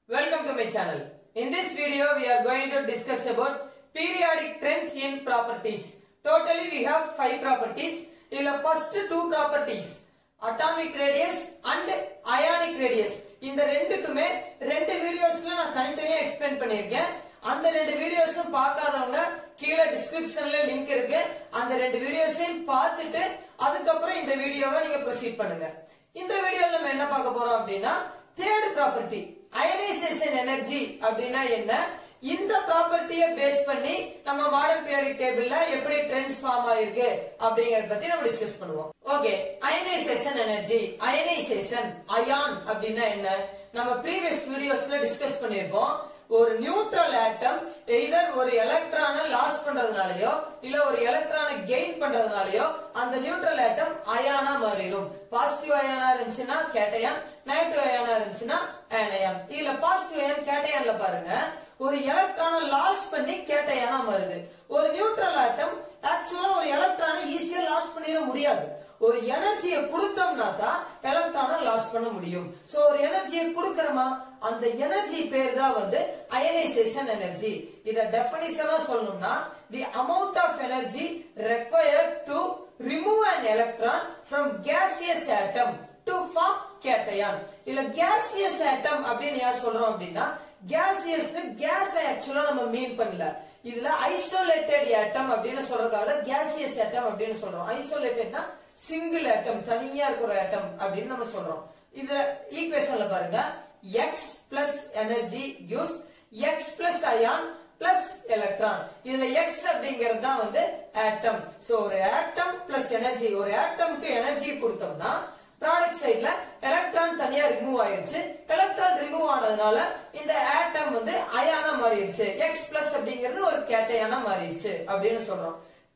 Welcome to my channel. In this video, we are going to discuss about periodic trends in properties. Totally, we have five properties. இதுல first two properties atomic radius and ionic radius இந்த ரெண்டுக்குமே ரெண்டு வீடியோஸ்ல நான் தனித்தனியா explain பண்ணியிருக்கேன் அந்த ரெண்டு வீடியோஸும் பார்க்காதவங்க கீழே டிஸ்கிரிப்ஷன்ல லிங்க் இருக்கு அந்த ரெண்டு வீடியோஸையும் பார்த்துட்டு அதுக்கப்புறம் இந்த வீடியோவை நீங்க ப்ரொசீட் பண்ணுங்க இந்த வீடியோல நம்ம என்ன பார்க்க போறோம் அப்படின்னா தேர்ட் ப்ராப்பர்ட்டி அயனைசேஷன் எனர்ஜி அப்படின்னா என்ன இந்த ப்ராப்பர்ட்டியை பேஸ் பண்ணி நம்ம மாடல் பீரியாடிக் டேபிள்ல எப்படி ட்ரெண்ட்ஸ் ஃபார்ம் ஆயிருக்கு அப்படிங்கறத பத்தி நம்ம டிஸ்கஸ் பண்ணுவோம் okay ionisation energy ionisation ion அப்படின்னா என்ன நம்ம ப்ரீவியஸ் வீடியோஸ்ல டிஸ்கஸ் பண்ணியிருக்கோம் ஒரு நியூட்ரல் ஆட்டம் எய்தர் ஒரு எலக்ட்ரானை லாஸ் பண்றதுனாலயோ இல்ல ஒரு எலக்ட்ரானை கெயின் பண்றதுனாலயோ அந்த நியூட்ரல் ஆட்டம் அயானா மாறிடும் பாசிட்டிவ் அயானா இருந்துச்சுன்னா கேட்டயான் நெகட்டிவ் அயானா இருந்துச்சுன்னா ஆனயான் இல்ல பாசிட்டிவ் அயான் கேட்டயான்ல பாருங்க ஒரு எலக்ட்ரானை லாஸ் பண்ணி கேட்டயானா மாறுது ஒரு நியூட்ரல் ஆட்டம் ஆக்சுவலா ஒரு எலக்ட்ரானை ஈஸியா லாஸ் பண்ணிட முடியாது ஒரு எனர்ஜியை கொடுத்தோம்னா தான் எலக்ட்ரானை லாஸ் பண்ண முடியும் சோ ஒரு எனர்ஜியை கொடுக்கறோமா அந்த எனர்ஜி பேர் தான் வந்து அயனைசேஷன் எனர்ஜி இத டெபினிஷனா சொல்லணும்னா the amount of energy required to remove an electron from gaseous atom to form cation இல்ல gaseous atom அப்படின்னு ஏன் சொல்றோம் அப்படின்னா gaseousனு கேஸ் ஆக்சுவலா நம்ம மீன் பண்ணல இதுல ஐசோலேட்டட் ஆட்டம் அப்படின்னு சொல்றதுக்காக gaseous atom அப்படின்னு சொல்றோம் ஐசோலேட்டட்னா சிங்கிள் ஆட்டம் தனியா இருக்கிற ஆட்டம் அப்படின்னு நம்ம சொல்றோம் இத ஈக்குவேஷன்ல பாருங்க x plus energy gives x plus ion plus electron இதுல x அப்படிங்கிறது தான் வந்து ஆட்டம் சோ ஒரு ஆட்டம் பிளஸ் எனர்ஜி ஒரு ஆட்டம்க்கு எனர்ஜி கொடுத்தோம்னா ப்ராடக்ட் சைடுல எலக்ட்ரான் தனியா ரிமூவ் ஆயிருச்சு எலக்ட்ரான் ரிமூவ் ஆனதுனால இந்த ஆட்டம் வந்து அயானா மாறிடுச்சு x பிளஸ் அப்படிங்கிறது ஒரு கேட்டையானா மாறிடுச்சு அப்படின்னு சொல்றோம்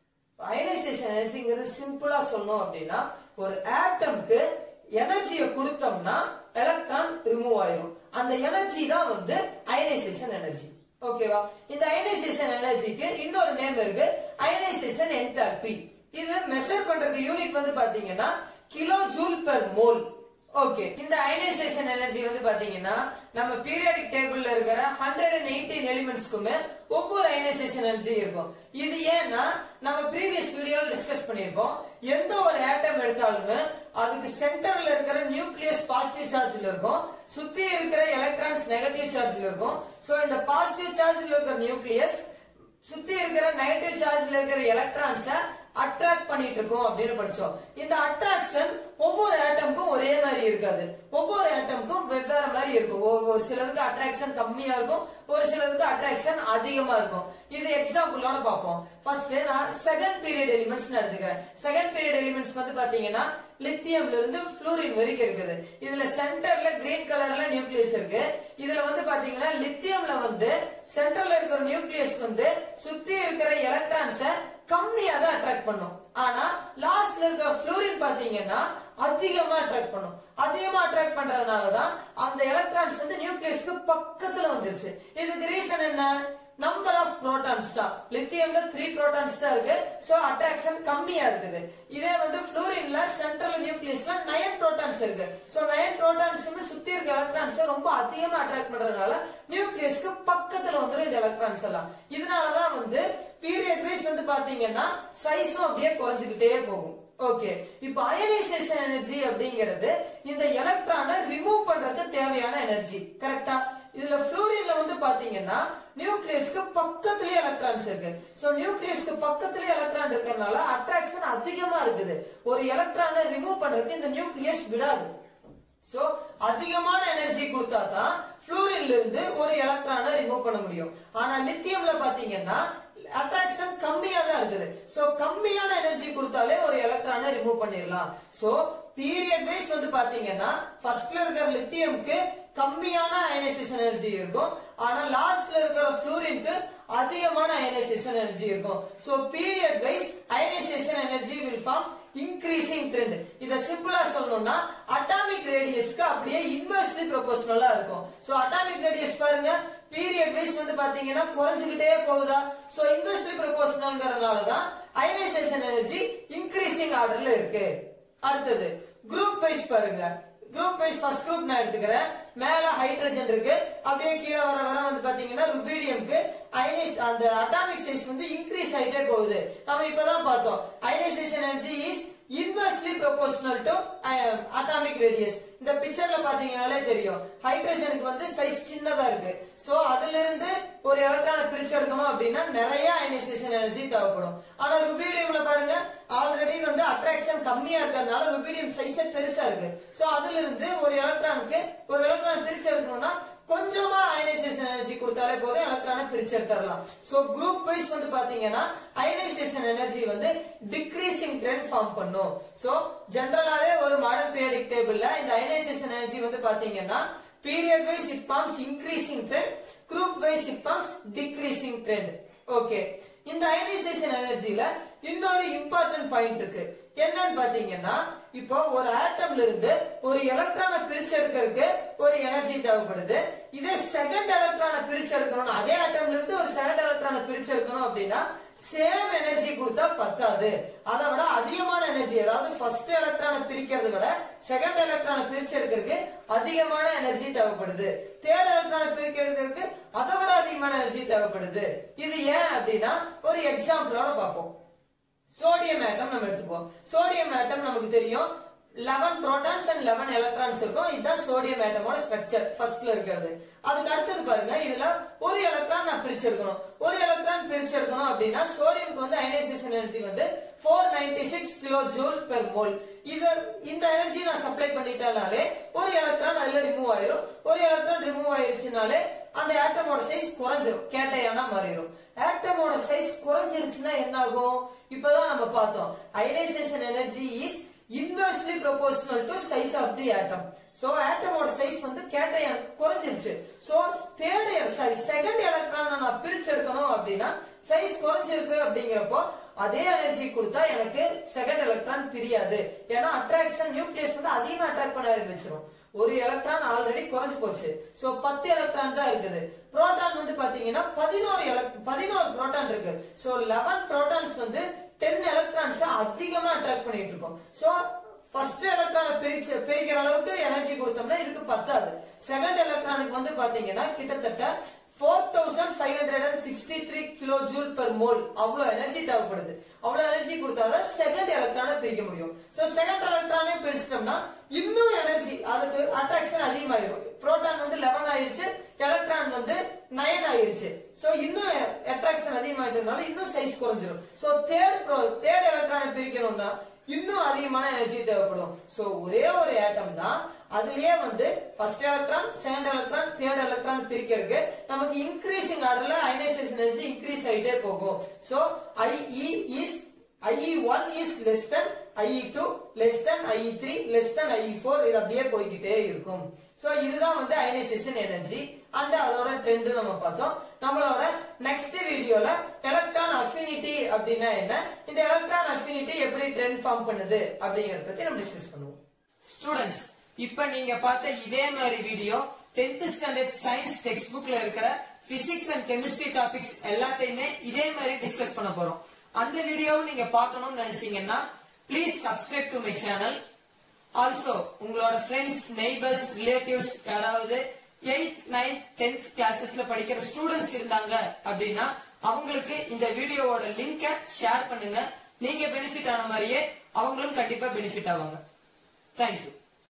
அயனைசேஷன் எனர்ஜிங்கிறது சிம்பிளா சொன்னோம் அப்படின்னா ஒரு ஆட்டம்க்கு எனர்ஜியை கொடுத்தோம்னா எலக்ட்ரான் ரிமூவ் ஆயிரும் அந்த எனர்ஜி தான் வந்து அயனைசேஷன் எனர்ஜி ஓகேவா இந்த அயனைசேஷன் எனர்ஜிக்கு இன்னொரு நேம் இருக்கு அயனைசேஷன் என்தால்பி இது மெஷர் பண்றதுக்கு யூனிட் வந்து பாத்தீங்கன்னா kilo joule per mole okay இந்த அயனைசேஷன் எனர்ஜி வந்து பாத்தீங்கன்னா நம்ம பீரியாடிக் டேபிள்ல இருக்கிற ஹண்ட்ரட் அண்ட் எயிட்டீன் எலிமெண்ட்ஸ்க்குமே ஒவ்வொரு அயனைசேஷன் எனர்ஜி இருக்கும் இது ஏன்னா நம்ம ப்ரீவியஸ் வீடியோல டிஸ்கஸ் பண்ணியிருக்கோம் எந்த ஒரு ஆட்டம் எடுத்தாலுமே அதுக்கு சென்டர்ல இருக்கிற நியூக்ளியஸ் பாசிட்டிவ் சார்ஜ்ல இருக்கும் சுத்தி இருக்கிற எலக்ட்ரான்ஸ் நெகட்டிவ் சார்ஜ்ல இருக்கும் சோ இந்த பாசிட்டிவ் சார்ஜ்ல இருக்கிற நியூக்ளியஸ் சுத்தி இருக்கிற நெகட்டிவ் சார்ஜ்ல இருக்கிற எலக்ட்ரான்ஸ அட்ராக்ட் பண்ணிட்டு இருக்கோம் அப்படின்னு படிச்சோம் இந்த அட்ராக்ஷன் ஒவ்வொரு ஆட்டம்க்கும் ஒரே மாதிரி இருக்காது ஒவ்வொரு ஆட்டம்க்கும் வெவ்வேறு மாதிரி இருக்கும் ஒரு- ஒரு சிலதுக்கு அட்ராக்ஷன் கம்மியா இருக்கும் ஒரு சிலதுக்கு அட்ராக்ஷன் அதிகமா இருக்கும் இது எக்ஸாம்பிளோட பார்ப்போம் ஃபர்ஸ்ட் நான் செகண்ட் பீரியட் எலிமெண்ட்ஸ் எடுத்துக்கிறேன் செகண்ட் பீரியட் எலிமெண்ட்ஸ் வந்து பாத்தீங்கன்னா லித்தியம்ல இருந்து புளூரின் வரைக்கும் இருக்குது இதுல சென்டர்ல கிரீன் கலர்ல நியூக்ளியஸ் இருக்கு இதுல வந்து பாத்தீங்கன்னா லித்தியம்ல வந்து சென்டர்ல இருக்கிற நியூக்ளியஸ் வந்து சுத்தி இருக்கிற எலக்ட்ரான்ஸ கம்மியா தான் அட்ராக்ட் பண்ணும் ஆனா லாஸ்ட்ல இருக்கிற புளூரின் பாத்தீங்கன்னா அதிகமா அட்ராக்ட் பண்ணும் அதிகமா அட்ராக்ட் பண்றதுனாலதான் அந்த எலக்ட்ரான்ஸ் வந்து நியூக்ளியஸ்க்கு பக்கத்துல வந்துருச்சு இதுக்கு ரீசன் என்ன நம்பர் ஆஃப் புரோட்டான்ஸ் தான் லித்தியம்ல த்ரீ புரோட்டான்ஸ் தான் இருக்கு சோ அட்ராக்ஷன் கம்மியா இருக்குது இதே வந்து புளூரின்ல சென்ட்ரல் நியூக்ளியஸ்ல நயன் புரோட்டான்ஸ் இருக்கு சோ நயன் புரோட்டான்ஸ் சுத்தி இருக்க எலக்ட்ரான்ஸ் ரொம்ப அதிகமா அட்ராக்ட் பண்றதுனால நியூக்ளியஸ்க்கு பக்கத்துல வந்துரும் இந்த எலக்ட்ரான்ஸ் எல்லாம் இதனாலதான் வந்து பீரியட் வைஸ் வந்து பாத்தீங்கன்னா சைஸும் அப்படியே குறைஞ்சுக்கிட்டே போகும் ஓகே இப்போ அயனைசேஷன் எனர்ஜி அப்படிங்கிறது இந்த எலக்ட்ரானை ரிமூவ் பண்றதுக்கு தேவையான எனர்ஜி கரெக்டா இதுல புளூரின்ல வந்து பாத்தீங்கன்னா நியூக்ளியஸ்க்கு பக்கத்துலயே எலக்ட்ரான்ஸ் இருக்கு சோ நியூக்ளியஸ்க்கு பக்கத்துலயே எலக்ட்ரான் இருக்கறனால அட்ராக்ஷன் அதிகமா இருக்குது ஒரு எலக்ட்ரானை ரிமூவ் பண்றதுக்கு இந்த நியூக்ளியஸ் விடாது சோ அதிகமான எனர்ஜி கொடுத்தா தான் புளூரின்ல இருந்து ஒரு எலக்ட்ரானை ரிமூவ் பண்ண முடியும் ஆனா லித்தியம்ல பாத்தீங்கன்னா அட்ராக்ஷன் கம்மியா தான் இருக்குது சோ கம்மியான எனர்ஜி கொடுத்தாலே ஒரு எலக்ட்ரானை ரிமூவ் பண்ணிடலாம் சோ பீரியட் வைஸ் வந்து பாத்தீங்கன்னா ஃபர்ஸ்ட்ல இருக்கிற லித்தியம்க்கு கம்மியான அயனைசேஷன் எனர்ஜி இருக்கும் ஆனா லாஸ்ட்ல இருக்கிற புளூரின்க்கு அதிகமான அயனைசேஷன் எனர்ஜி இருக்கும் so period wise ionisation energy will form increasing trend இத சிம்பிளா சொல்லணும்னா அட்டாமிக் ரேடியஸ்க்கு அப்படியே இன்வெர்ஸ்லி ப்ரொபோஷனலா இருக்கும் சோ அட்டாமிக் ரேடியஸ் பாருங்க பீரியட் வைஸ் வந்து பாத்தீங்கன்னா குறைஞ்சுக்கிட்டே போகுதா சோ இன்வெர்ஸ்லி ப்ரொபோஷனல்ங்கறதுனால தான் அயனைசேஷன் எனர்ஜி இன்க்ரீசிங் ஆர்டர்ல இருக்கு அடுத்தது குரூப் வைஸ் பாருங்க குரூப் வைஸ் ஃபர்ஸ்ட் குரூப் நான் எடுத்துக்கிறேன் மேல ஹைட்ரஜன் இருக்கு அப்படியே கீழே வர வர வந்து பாத்தீங்கன்னா ருபீடியம்க்கு அயனைஸ் அந்த அட்டாமிக் சைஸ் வந்து இன்க்ரீஸ் ஆயிட்டே போகுது நம்ம இப்பதான் பார்த்தோம் ionisation energy is inversely proportional to atomic radius இந்த பிக்சர்ல பாத்தீங்கன்னாலே தெரியும் ஹைட்ரஜனுக்கு வந்து சைஸ் சின்னதா இருக்கு சோ அதுல இருந்து ஒரு எலக்ட்ரானை பிரிச்சு எடுக்கணும் அப்படின்னா நிறைய அயனைசேஷன் எனர்ஜி தேவைப்படும் ஆனா ருபீடியம்ல பாருங்க ஆல்ரெடி வந்து அட்ராக்ஷன் கம்மியா இருக்கிறதுனால ருபீடியம் சைஸே பெருசா இருக்கு சோ அதுல இருந்து ஒரு எலக்ட்ரானுக்கு ஒரு எலக்ட்ரான் பிரிச்சு எடுக்கணும்னா கொஞ்சமா அயனைசேஷன் எனர்ஜி கொடுத்தாலே போதும் எலக்ட்ரானை பிரிச்சு எடுத்துடலாம் சோ குரூப் வைஸ் வந்து பாத்தீங்கன்னா அயனைசேஷன் எனர்ஜி வந்து டிக்ரீசிங் ட்ரெண்ட் ஃபார்ம் பண்ணும் சோ ஜெனரலாவே ஒரு மாடர்ன் பீரியாடிக் டேபிள்ல இந்த அயனைசேஷன் எனர்ஜி வந்து பாத்தீங்கன்னா period wise it forms increasing trend group wise it forms decreasing trend okay இந்த அயனைசேஷன் எனர்ஜில இன்னொரு இம்பார்ட்டன்ட் பாயிண்ட் இருக்கு என்னன்னு பாத்தீங்கன்னா இப்போ ஒரு ஆட்டம்ல இருந்து ஒரு எலக்ட்ரானை பிரிச்சு எடுக்கிறதுக்கு ஒரு எனர்ஜி தேவைப்படுது இதே செகண்ட் எலக்ட்ரானை பிரிச்சு எடுக்கணும் அதே ஆட்டம்ல இருந்து ஒரு செகண்ட் எலக்ட்ரானை பிரிச்சு எடுக்கணும் அப்படின்னா சேம் எனர்ஜி கொடுத்தா பத்தாது அதை விட அதிகமான எனர்ஜி அதாவது ஃபர்ஸ்ட் எலக்ட்ரானை பிரிக்கிறத விட செகண்ட் எலக்ட்ரானை பிரிச்சு எடுக்கிறதுக்கு அதிகமான எனர்ஜி தேவைப்படுது தேர்ட் எலக்ட்ரானை பிரிக்க எடுக்கிறதுக்கு அதை விட அதிகமான எனர்ஜி தேவைப்படுது இது ஏன் அப்படின்னா ஒரு எக்ஸாம்பிளோட பார்ப்போம் சோடியம் ஆட்டம் நம்ம எடுத்துப்போம் சோடியம் ஆட்டம் நமக்கு தெரியும் 11 புரோட்டான்ஸ் அண்ட் 11 எலக்ட்ரான்ஸ் இருக்கும் இதுதான் சோடியம் ஆட்டமோட ஸ்ட்ரக்சர் ஃபர்ஸ்ட்ல இருக்கிறது அதுக்கு அடுத்தது பாருங்க இதுல ஒரு எலக்ட்ரான் நான் பிரிச்செடுக்கணும் ஒரு எலக்ட்ரான் பிரிச்செடுக்கணும் அப்படின்னா சோடியம்க்கு வந்து அயனைசேஷன் எனர்ஜி வந்து 496 six kilo joule per mole இது இந்த எனர்ஜி நான் சப்ளை பண்ணிட்டாலே ஒரு எலக்ட்ரான் அதுல ரிமூவ் ஆயிரும் ஒரு எலக்ட்ரான் ரிமூவ் ஆயிருச்சுனாலே அந்த ஆட்டமோட சைஸ் குறைஞ்சிரும் கேட்டையானா மாறிடும் ஆட்டமோட சைஸ் குறைஞ்சிருச்சுன்னா என்ன ஆகும் இப்பதான் நம்ம பார்த்தோம் ionisation energy is inversely proportional to size of the atom so ஆட்டமோட சைஸ் வந்து கேட்டையானுக்கு குறைஞ்சிருச்சு so third sorry second electron நான் பிரிச்சு எடுக்கணும் அப்படின்னா சைஸ் குறைஞ்சிருக்கு அப்படிங்கிறப்போ அதே எனர்ஜி கொடுத்தா எனக்கு செகண்ட் எலக்ட்ரான் பிரியாது ஏன்னா அட்ராக்ஷன் நியூக்ளியஸ் வந்து அதிகமா அட்ராக்ட் பண்ண ஆரம்பிச்சிடும் ஒரு எலக்ட்ரான் ஆல்ரெடி குறைஞ்சு போச்சு சோ பத்து எலக்ட்ரான் தான் இருக்குது புரோட்டான் வந்து பாத்தீங்கன்னா பதினோரு பதினோரு புரோட்டான் இருக்கு சோ லெவன் புரோட்டான்ஸ் வந்து டென் எலக்ட்ரான்ஸ் அதிகமா அட்ராக்ட் பண்ணிட்டு இருக்கோம் சோ ஃபர்ஸ்ட் எலக்ட்ரானை பிரிச்சு பிரிக்கிற அளவுக்கு எனர்ஜி கொடுத்தோம்னா இதுக்கு பத்தாது செகண்ட் எலக்ட்ரானுக்கு வந்து பாத்தீங்கன்னா கிட்டத்தட்ட four thousand five hundred and sixty three kilo joule per mole அவ்வளவு எனர்ஜி தேவைப்படுது அவ்வளவு எனர்ஜி கொடுத்தாதான் செகண்ட் எலக்ட்ரானை பிரிக்க முடியும் சோ செகண்ட் எலக்ட்ரானே பிரிச்சிட்டோம்னா இன்னும் எனர்ஜி அதுக்கு அட்ராக்ஷன் அதிகமாயிரும் புரோட்டான் வந்து லெவன் ஆயிருச்சு எலக்ட்ரான் வந்து நைன் ஆயிருச்சு சோ இன்னும் அட்ராக்ஷன் அதிகமாயிட்டதுனால இன்னும் சைஸ் குறைஞ்சிரும் சோ தேர்ட் தேர்ட் எலக்ட்ரானை பிரிக்கணும்னா இன்னும் அதிகமான எனர்ஜி தேவைப்படும் சோ ஒரே ஒரு ஆட்டம் தான் அதுலயே வந்து first electron second electron third electron பிரிக்கிறதுக்கு நமக்கு இன்க்ரீசிங் ஆர்டர்ல அயனைசேஷன் எனர்ஜி இன்க்ரீஸ் ஆயிட்டே போகும் so IE is IE1 is less than IE2 less than IE3 less than IE4 இது அப்படியே போய்கிட்டே இருக்கும் சோ இதுதான் வந்து அயனைசேஷன் எனர்ஜி அண்ட் அதோட ட்ரெண்ட் நம்ம பார்த்தோம் நம்மளோட நெக்ஸ்ட் வீடியோல எலக்ட்ரான் அஃபினிட்டி அப்படின்னா என்ன இந்த எலக்ட்ரான் அஃபினிட்டி எப்படி ட்ரெண்ட் ஃபார்ம் பண்ணுது அப்படிங்கறத பத்தி நம்ம டிஸ்கஸ் பண்ணுவோம் ஸ்டூடெண்ட்ஸ் இப்ப நீங்க பார்த்த இதே மாதிரி video 10th standard science text புக்ல இருக்கிற பிசிக்ஸ் அண்ட் கெமிஸ்ட்ரி டாபிக்ஸ் எல்லாத்தையுமே இதே மாதிரி டிஸ்கஸ் பண்ண போறோம் அந்த வீடியோவை நீங்க பார்க்கணும்னு நினைச்சீங்கன்னா please subscribe to my channel also உங்களோட ஃப்ரெண்ட்ஸ் நெய்பர்ஸ் ரிலேட்டிவ்ஸ் யாராவது எயித் நைன்த் டென்த் கிளாஸஸ்ல படிக்கிற ஸ்டூடெண்ட்ஸ் இருந்தாங்க அப்படின்னா அவங்களுக்கு இந்த வீடியோவோட லிங்கை ஷேர் பண்ணுங்க நீங்க பெனிஃபிட் ஆன மாதிரியே அவங்களும் கண்டிப்பா பெனிஃபிட் ஆவாங்க தேங்க்யூ